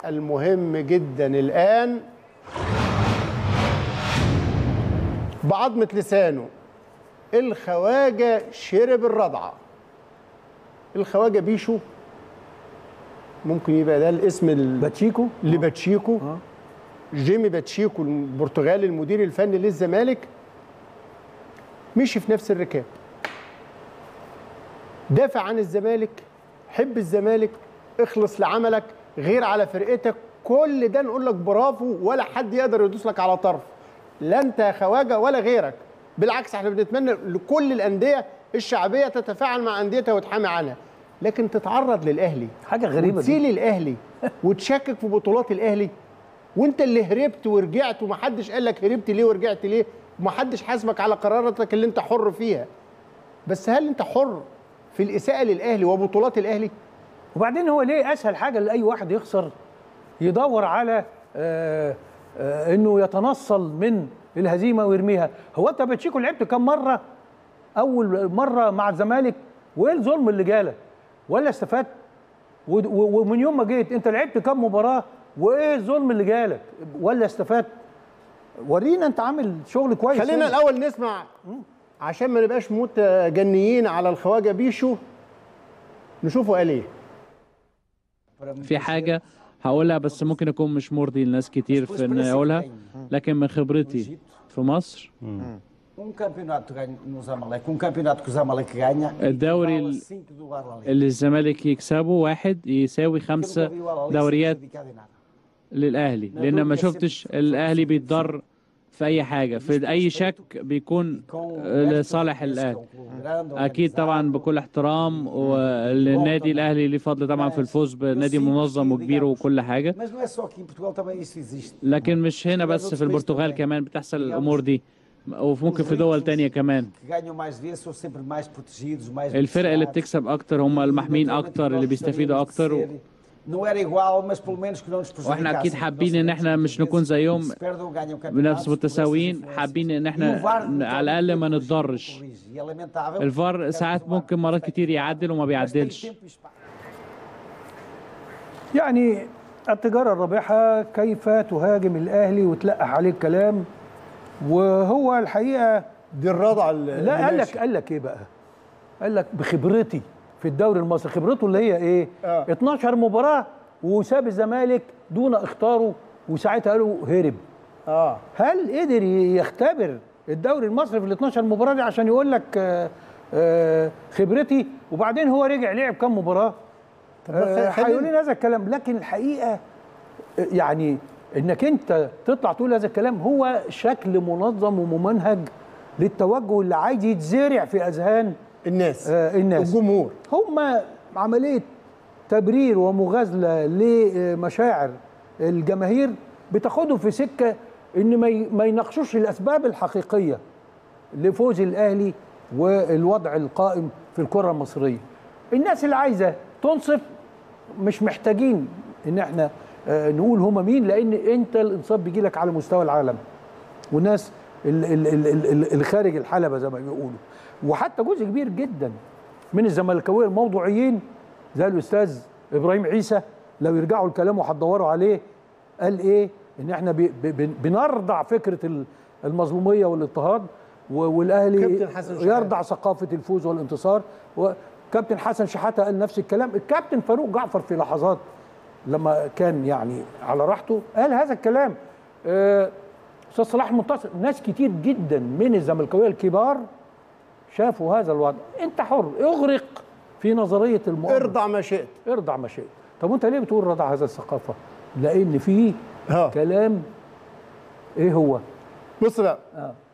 المهم جدا الآن بعظمة لسانه الخواجة شرب الرضعة الخواجة بيشو ممكن يبقى ده الاسم ال- باتشيكو لباتشيكو جيمي باتشيكو البرتغالي المدير الفني للزمالك مشي في نفس الركاب دافع عن الزمالك حب الزمالك اخلص لعملك غير على فرقتك كل ده نقول لك برافو ولا حد يقدر يدوس لك على طرف لا انت يا خواجه ولا غيرك بالعكس احنا بنتمنى لكل الانديه الشعبيه تتفاعل مع انديتها وتحامي عنها لكن تتعرض للاهلي حاجه غريبه دي. وتسيل الاهلي وتشكك في بطولات الاهلي وانت اللي هربت ورجعت ومحدش قال لك هربت ليه ورجعت ليه ومحدش حاسبك على قراراتك اللي انت حر فيها بس هل انت حر في الاساءه للاهلي وبطولات الاهلي وبعدين هو ليه اسهل حاجه لاي واحد يخسر يدور على آه آه انه يتنصل من الهزيمه ويرميها هو انت باتشيكو لعبت كم مره اول مره مع الزمالك وايه الظلم اللي جالك ولا استفدت و- و- ومن يوم ما جيت انت لعبت كم مباراه وايه الظلم اللي جالك ولا استفدت ورينا انت عامل شغل كويس خلينا هنا. الاول نسمع عشان ما نبقاش متجنيين على الخواجه بيشو نشوفه قال ايه في حاجة هقولها بس ممكن أكون مش مرضي لناس كتير في إن أقولها لكن من خبرتي في مصر Um campeonato ganho no Zamalek, um campeonato que o Zamalek ganha, الدوري vale ال- 5 do Al-Ahly. اللي الزمالك يكسبه واحد يساوي Eu nunca خمسة vi o Al-Ahly ser دوريات prejudicado em nada. للأهلي لأن ما شفتش الأهلي بيتضر في أي حاجة في أي شك بيكون Com o لصالح resto, parece que é الأهلي um clube grande, أكيد طبعا organizado. بكل احترام والنادي الأهلي ليه فضل طبعا في الفوز بنادي منظم وكبير وكل حاجة Mas não é só aqui em Portugal, também isso existe. لكن مش هنا بس في البرتغال كمان بتحصل الأمور دي وممكن في دول تانية كمان Que ganham mais vezes são sempre mais protegidos, mais الفرق اللي beneficiados. بتكسب أكتر هم المحميين أكتر اللي بيستفيدوا أكتر و... Não era igual, mas pelo menos que não nos prejudicassem. واحنا اكيد Nós حابين ان sabemos احنا que مش muitas نكون vezes زيهم se perdem, ganham campeonatos بنفس por essas متساويين influências. حابين ان E o احنا VAR ن- على الاقل ما نتضرش corrige. E é lamentável. الفار Quero que ساعات o VAR ممكن مرات كتير يعدل وما Mas tem بيعدلش tempo e espaço. يعني التجارة الرابحة كيف تهاجم الأهلي وتلقح عليه الكلام وهو الحقيقة دي الرضعه اللي لا قال ماشية. لك قال لك إيه بقى؟ قال لك بخبرتي في الدوري المصري خبرته اللي هي إيه؟ آه. 12 مباراة وساب الزمالك دون اختاره وساعتها قالوا هرب اه هل قدر يختبر الدوري المصري في ال 12 مباراه دي عشان يقول لك آه، آه، خبرتي وبعدين هو رجع لعب كام مباراه آه، خلينا- هيقول لنا هذا الكلام لكن الحقيقه آه، يعني انك انت تطلع تقول هذا الكلام هو شكل منظم وممنهج للتوجه اللي عايز يتزرع في اذهان الناس آه، الناس الجمهور هم عمليه تبرير ومغازله لمشاعر الجماهير بتاخدهم في سكه ان ما ي- ما يناقشوش الاسباب الحقيقيه لفوز الاهلي والوضع القائم في الكره المصريه. الناس اللي عايزه تنصف مش محتاجين ان احنا آه، نقول هما مين لان انت الانصاف بيجي لك على مستوى العالم. والناس ال- ال- ال- ال- ال- اللي خارج الحلبه زي ما بيقولوا. وحتى جزء كبير جدا من الزملكاويه الموضوعيين زي الاستاذ ابراهيم عيسى لو يرجعوا لكلامه هتدوروا عليه قال ايه ان احنا بي بي بنرضع فكره ال- المظلوميه والاضطهاد و- والاهلي كابتن حسن شحاتة. يرضع ثقافه الفوز والانتصار وكابتن حسن شحاته قال نفس الكلام الكابتن فاروق جعفر في لحظات لما كان يعني على راحته قال هذا الكلام آه، استاذ صلاح المنتصر ناس كتير جدا من الزملكاويه الكبار شافوا هذا الوضع انت حر اغرق في نظريه المؤامره ارضع ما شئت ارضع ما شئت طب وانت ليه بتقول رضع هذا الثقافه لان فيه ها. كلام ايه هو بص بقى آه.